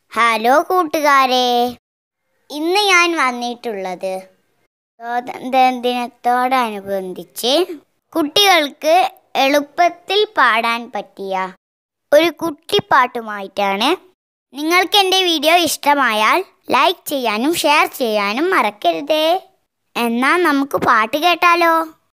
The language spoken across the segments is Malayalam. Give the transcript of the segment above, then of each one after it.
ഹലോ കൂട്ടുകാരെ ഇന്ന് ഞാൻ വന്നിട്ടുള്ളത് സ്വാതന്ത്ര്യ ദിനത്തോടനുബന്ധിച്ച് കുട്ടികൾക്ക് എളുപ്പത്തിൽ പാടാൻ പറ്റിയ ഒരു കുട്ടിപ്പാട്ടുമായിട്ടാണ് നിങ്ങൾക്ക് എൻ്റെ വീഡിയോ ഇഷ്ടമായാൽ ലൈക്ക് ചെയ്യാനും ഷെയർ ചെയ്യാനും മറക്കരുതേ എന്നാൽ നമുക്ക് പാട്ട് കേട്ടാലോ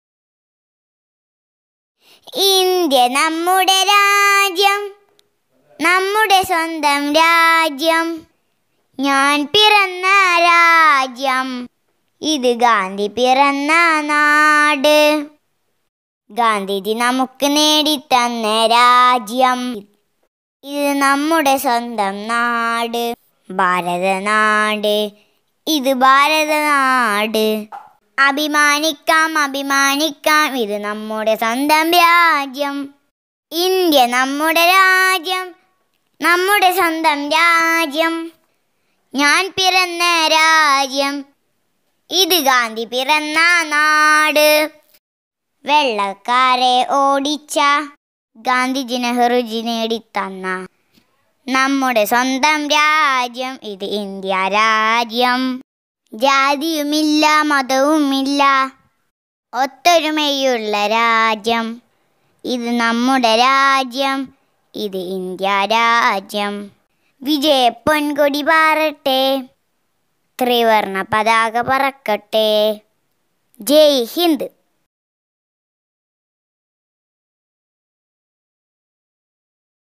ഇന്ത്യ നമ്മുടെ രാജ്യം നമ്മുടെ സ്വന്തം രാജ്യം ഞാൻ പിറന്ന രാജ്യം ഇത് ഗാന്ധി പിറന്ന നാട് ഗാന്ധിജി നമുക്ക് നേടിത്തന്ന രാജ്യം ഇത് നമ്മുടെ സ്വന്തം നാട് ഭാരതനാട് ഇത് ഭാരതനാട് അഭിമാനിക്കാം അഭിമാനിക്കാം ഇത് നമ്മുടെ സ്വന്തം രാജ്യം ഇന്ത്യ നമ്മുടെ രാജ്യം നമ്മുടെ സ്വന്തം രാജ്യം ഞാൻ പിറന്ന രാജ്യം ഇത് ഗാന്ധി പിറന്ന നാട് വെള്ളക്കാരെ ഓടിച്ച ഗാന്ധിജി നെഹ്റുജി നേടിത്തന്ന നമ്മുടെ സ്വന്തം രാജ്യം ഇത് ഇന്ത്യ രാജ്യം ജാതിയുമില്ല മതവുമില്ല ഒത്തൊരുമയുള്ള രാജ്യം ഇത് നമ്മുടെ രാജ്യം ഇത് ഇന്ത്യ രാജ്യം വിജയ പൊൻകൊടി പാറട്ടെ ത്രിവർണ പതാക പറക്കട്ടെ ജയ് ഹിന്ദ്